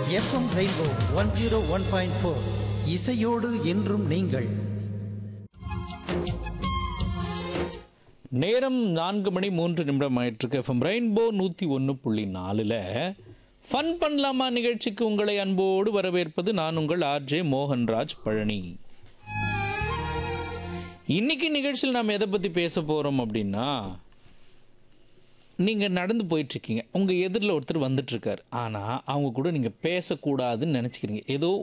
FM rainbow one zero one point four இசையோடு என்றும் நீங்கள் நேரம் நான்கு மணி மூன்று நிமிடம் ஆயிட்டிருக்கு எஃப்எம் ரெயின்போ நூற்றி ஒன்று புள்ளி நாலில் ஃபன் பண்ணலாமா நிகழ்ச்சிக்கு உங்களை அன்போடு வரவேற்பது நான் உங்கள் ஆர்ஜே மோகன்ராஜ் பழனி இன்னைக்கு நிகழ்ச்சியில் நாம் எதை பற்றி பேச போகிறோம் அப்படின்னா நீங்கள் நடந்து போயிட்டுருக்கீங்க உங்கள் எதிரில் ஒருத்தர் வந்துட்டுருக்கார் ஆனால் அவங்க கூட நீங்கள் பேசக்கூடாதுன்னு நினச்சிக்கிறீங்க ஏதோ